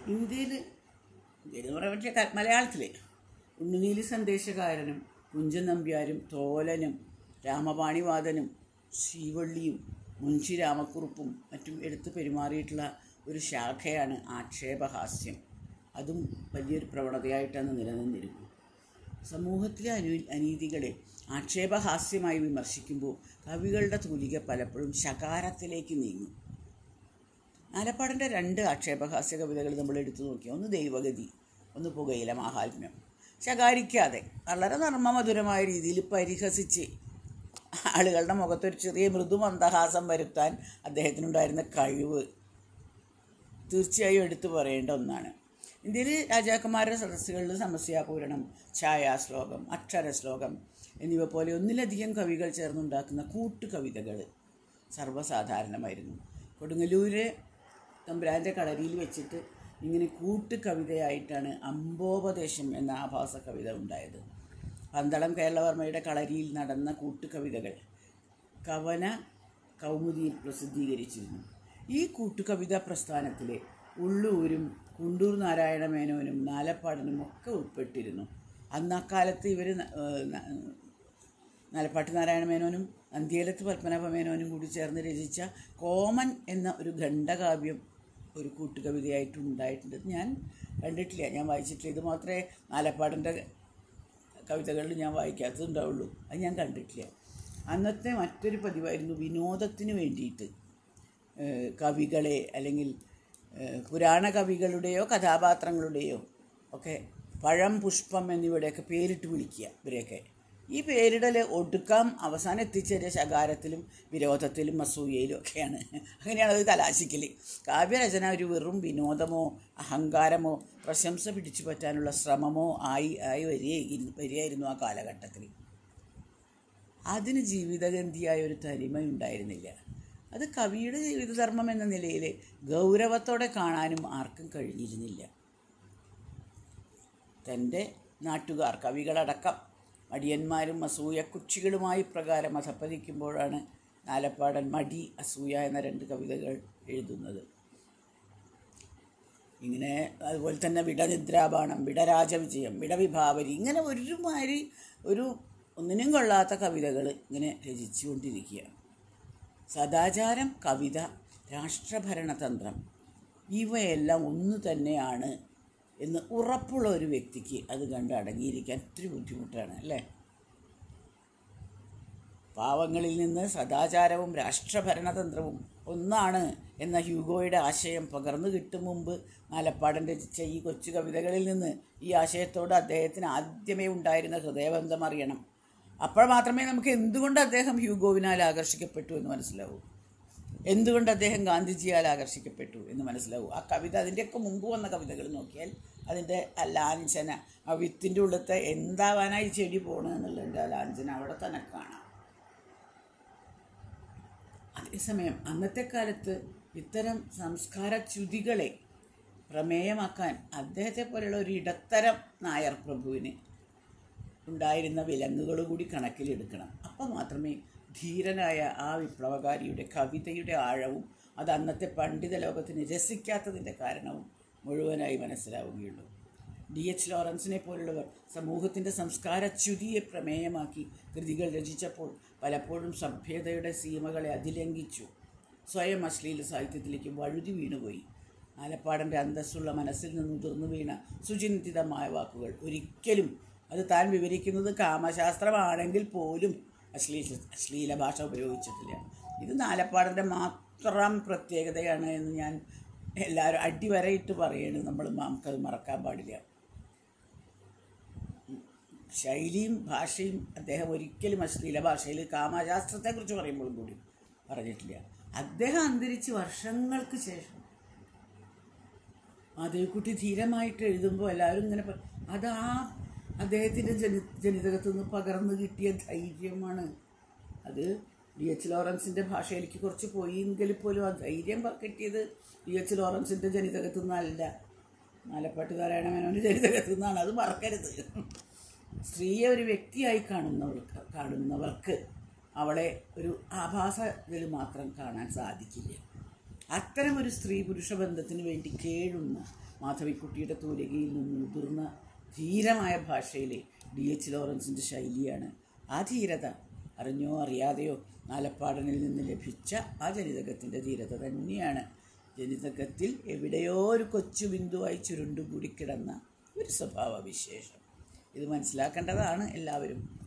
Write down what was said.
ഇന്ത്യയിൽ ഇന്ത്യയിൽ എന്ന് പറയാൻ പറ്റിയ ക- മലയാളത്തിലെ ഉണ്ണുനീലി സന്ദേശകാരനും കുഞ്ചൻ നമ്പ്യാരും തോലനും രാമപാണിവാദനും ശ്രീവള്ളിയും മുൻഷി രാമക്കുറുപ്പും മറ്റും എടുത്ത് പെരുമാറിയിട്ടുള്ള ഒരു ശാഖയാണ് ആക്ഷേപഹാസ്യം അതും വലിയൊരു പ്രവണതയായിട്ടാണ് നിലനിന്നിരുന്നത് സമൂഹത്തിലെ അനു അനീതികളെ ആക്ഷേപഹാസ്യമായി വിമർശിക്കുമ്പോൾ കവികളുടെ തൂലിക പലപ്പോഴും ശകാരത്തിലേക്ക് നീങ്ങും ആലപ്പാടിൻ്റെ രണ്ട് ആക്ഷേപഹാസ്യ കവിതകൾ നമ്മൾ എടുത്തു നോക്കി ഒന്ന് ദൈവഗതി ഒന്ന് പുകയില മാഹാത്മ്യം ശകാരിക്കാതെ വളരെ നർമ്മമധുരമായ രീതിയിൽ പരിഹസിച്ച് ആളുകളുടെ മുഖത്തൊരു ചെറിയ മൃദുമന്ദഹാസം വരുത്താൻ അദ്ദേഹത്തിനുണ്ടായിരുന്ന കഴിവ് തീർച്ചയായും എടുത്തു പറയേണ്ട ഒന്നാണ് ഇന്ത്യയിൽ രാജാക്കന്മാരുടെ സദസ്സുകളിൽ സമസ്യാപൂരണം ഛായാശ്ലോകം അക്ഷരശ്ലോകം എന്നിവ പോലെ ഒന്നിലധികം കവികൾ ചേർന്നുണ്ടാക്കുന്ന കൂട്ടുകവിതകൾ സർവ്വസാധാരണമായിരുന്നു കൊടുങ്ങല്ലൂര് തമ്പുരാൻ്റെ കളരിയിൽ വെച്ചിട്ട് ഇങ്ങനെ കൂട്ടുകവിതയായിട്ടാണ് അംബോപദേശം എന്ന ആഭാസ കവിത ഉണ്ടായത് പന്തളം കേരളവർമ്മയുടെ കളരിയിൽ നടന്ന കൂട്ടുകവിതകൾ കവന കൗമുദിയിൽ പ്രസിദ്ധീകരിച്ചിരുന്നു ഈ കൂട്ടുകവിതാ പ്രസ്ഥാനത്തിലെ ഉള്ളൂരും കുണ്ടൂർ നാരായണ മേനോനും നാലപ്പാടനും ഒക്കെ ഉൾപ്പെട്ടിരുന്നു അന്ന് അക്കാലത്ത് ഇവർ നാലപ്പാട്ട് നാരായണ മേനോനും അന്ത്യേലത്ത് പത്മനാഭ മേനോനും കൂടി ചേർന്ന് രചിച്ച കോമൻ എന്ന ഒരു ഖണ്ഡകാവ്യം ഒരു കൂട്ടുകവിതയായിട്ട് ഉണ്ടായിട്ടുണ്ട് ഞാൻ കണ്ടിട്ടില്ല ഞാൻ വായിച്ചിട്ടില്ല ഇത് മാത്രമേ നാലപ്പാടിൻ്റെ കവിതകളിൽ ഞാൻ വായിക്കാത്തതുണ്ടാവുള്ളൂ അത് ഞാൻ കണ്ടിട്ടില്ല അന്നത്തെ മറ്റൊരു പതിവായിരുന്നു വിനോദത്തിന് വേണ്ടിയിട്ട് ഏഹ് കവികളെ അല്ലെങ്കിൽ ഏഹ് പുരാണ കവികളുടെയോ കഥാപാത്രങ്ങളുടെയോ ഒക്കെ പഴം പുഷ്പം എന്നിവയുടെയൊക്കെ പേരിട്ട് വിളിക്കുക ഇവരെയൊക്കെ ഈ പേരിടൽ ഒടുക്കം അവസാനം എത്തിച്ചേരിയ ശകാരത്തിലും വിരോധത്തിലും അസൂയയിലും ഒക്കെയാണ് അങ്ങനെയാണ് അത് കലാശിക്കൽ കാവ്യരചന ഒരു വെറും വിനോദമോ അഹങ്കാരമോ പ്രശംസ പിടിച്ചു പറ്റാനുള്ള ശ്രമമോ ആയി ആയി വരികയായിരുന്നു വരികയായിരുന്നു ആ കാലഘട്ടത്തിൽ അതിന് ജീവിതഗന്ധിയായ ഒരു തനിമയുണ്ടായിരുന്നില്ല അത് കവിയുടെ ജീവിതധർമ്മം എന്ന നിലയിൽ ഗൗരവത്തോടെ കാണാനും ആർക്കും കഴിഞ്ഞിരുന്നില്ല തൻ്റെ നാട്ടുകാർ കവികളടക്കം മടിയന്മാരും അസൂയ കുച്ചികളുമായി പ്രകാരം അധപ്പതിക്കുമ്പോഴാണ് നാലപ്പാടൻ മടി അസൂയ എന്ന രണ്ട് കവിതകൾ എഴുതുന്നത് ഇങ്ങനെ അതുപോലെ തന്നെ വിടനിദ്രാബാണം വിടരാജവിജയം വിടവിഭാവരി ഇങ്ങനെ ഒരുമാതിരി ഒരു ഒന്നിനും കൊള്ളാത്ത കവിതകൾ ഇങ്ങനെ രചിച്ചുകൊണ്ടിരിക്കുക സദാചാരം കവിത രാഷ്ട്രഭരണതന്ത്രം ഇവയെല്ലാം ഒന്ന് തന്നെയാണ് എന്ന് ഉറപ്പുള്ള ഒരു വ്യക്തിക്ക് അത് കണ്ട് അടങ്ങിയിരിക്കാൻ ഒത്തിരി ബുദ്ധിമുട്ടാണ് അല്ലേ പാവങ്ങളിൽ നിന്ന് സദാചാരവും രാഷ്ട്രഭരണതന്ത്രവും ഒന്നാണ് എന്ന ഹ്യൂഗോയുടെ ആശയം പകർന്നു കിട്ടും മുമ്പ് നാലപ്പാടൻ രചിച്ച ഈ കൊച്ചു കവിതകളിൽ നിന്ന് ഈ ആശയത്തോട് അദ്ദേഹത്തിന് ആദ്യമേ ഉണ്ടായിരുന്ന ഹൃദയബന്ധം അറിയണം അപ്പോൾ മാത്രമേ നമുക്ക് എന്തുകൊണ്ട് അദ്ദേഹം ഹ്യൂഗോവിനാൽ ആകർഷിക്കപ്പെട്ടു എന്ന് മനസ്സിലാവൂ എന്തുകൊണ്ട് അദ്ദേഹം ഗാന്ധിജിയാൽ ആകർഷിക്കപ്പെട്ടു എന്ന് മനസ്സിലാവൂ ആ കവിത അതിൻ്റെയൊക്കെ മുമ്പ് വന്ന കവിതകൾ നോക്കിയാൽ അതിൻ്റെ ആ ലാഞ്ചന ആ വിത്തിൻ്റെ ഉള്ളത്തെ എന്താവാനായി ചെടി പോകണമെന്നുള്ളതിൻ്റെ ആ ലാഞ്ചന അവിടെ തന്നെ കാണാം അതേസമയം അന്നത്തെ കാലത്ത് ഇത്തരം സംസ്കാരച്യുതികളെ പ്രമേയമാക്കാൻ അദ്ദേഹത്തെ പോലെയുള്ള ഒരു ഇടത്തരം നായർ പ്രഭുവിന് ഉണ്ടായിരുന്ന വിലങ്ങുകൾ കൂടി കണക്കിലെടുക്കണം അപ്പം മാത്രമേ ധീരനായ ആ വിപ്ലവകാരിയുടെ കവിതയുടെ ആഴവും അത് അന്നത്തെ പണ്ഡിത ലോകത്തിന് രസിക്കാത്തതിൻ്റെ കാരണവും മുഴുവനായി മനസ്സിലാവുകയുള്ളൂ ഡി എച്ച് ലോറൻസിനെ പോലുള്ളവർ സമൂഹത്തിൻ്റെ സംസ്കാരച്യുതിയെ പ്രമേയമാക്കി കൃതികൾ രചിച്ചപ്പോൾ പലപ്പോഴും സഭ്യതയുടെ സീമകളെ അതിലംഘിച്ചു സ്വയം അശ്ലീല സാഹിത്യത്തിലേക്ക് വഴുതി വീണുപോയി ആലപ്പാടൻ്റെ അന്തസ്സുള്ള മനസ്സിൽ നിന്ന് ഉതിർന്നു വീണ സുചിന്തിതമായ വാക്കുകൾ ഒരിക്കലും അത് താൻ വിവരിക്കുന്നത് കാമശാസ്ത്രമാണെങ്കിൽ പോലും അശ്ലീല അശ്ലീല ഭാഷ ഉപയോഗിച്ചിട്ടില്ല ഇത് നാലപ്പാടൻ്റെ മാത്രം പ്രത്യേകതയാണ് എന്ന് ഞാൻ എല്ലാവരും അടിവരയിട്ട് പറയണ് നമ്മൾ നമുക്കത് മറക്കാൻ പാടില്ല ശൈലിയും ഭാഷയും അദ്ദേഹം ഒരിക്കലും അശ്ലീല ഭാഷയിൽ കാമശാസ്ത്രത്തെക്കുറിച്ച് പറയുമ്പോഴും കൂടി പറഞ്ഞിട്ടില്ല അദ്ദേഹം അന്തരിച്ച് വർഷങ്ങൾക്ക് ശേഷം മാധവിക്കുട്ടി ധീരമായിട്ട് എഴുതുമ്പോൾ എല്ലാവരും ഇങ്ങനെ പ- അത് ആ അദ്ദേഹത്തിൻ്റെ ജനി ജനിതകത്തു നിന്ന് പകർന്നു കിട്ടിയ ധൈര്യമാണ് അത് ഡി എച്ച് ലോറൻസിൻ്റെ ഭാഷയിലേക്ക് കുറച്ച് പോയി എങ്കിൽ പോലും ആ ധൈര്യം പ- കിട്ടിയത് ഡി എച്ച് ലോറൻസിൻ്റെ ജനിതകത്തു നിന്നല്ല നാലപ്പാട്ട് നാരായണ മേനോൻ്റെ ജനിതകത്തു നിന്നാണ് അത് മറക്കരുത് സ്ത്രീയെ ഒരു വ്യക്തിയായി കാണുന്നവർക്ക് കാണുന്നവർക്ക് അവളെ ഒരു ആഭാസത്തിൽ മാത്രം കാണാൻ സാധിക്കില്ല അത്തരം ഒരു സ്ത്രീ പുരുഷ ബന്ധത്തിന് വേണ്ടി കേഴുന്ന മാധവിക്കുട്ടിയുടെ തൂലികയിൽ നിന്ന് ഉതിർന്ന ധീരമായ ഭാഷയിലെ ഡി എച്ച് ലോറൻസിൻ്റെ ശൈലിയാണ് ആ ധീരത അറിഞ്ഞോ അറിയാതെയോ നാലപ്പാടനിൽ നിന്ന് ലഭിച്ച ആ ജനിതകത്തിൻ്റെ ധീരത തന്നെയാണ് ജനിതകത്തിൽ എവിടെയോ ഒരു കൊച്ചു ബിന്ദുവായി ചുരുണ്ടുകൂടി കിടന്ന ഒരു സ്വഭാവ വിശേഷം ഇത് മനസ്സിലാക്കേണ്ടതാണ് എല്ലാവരും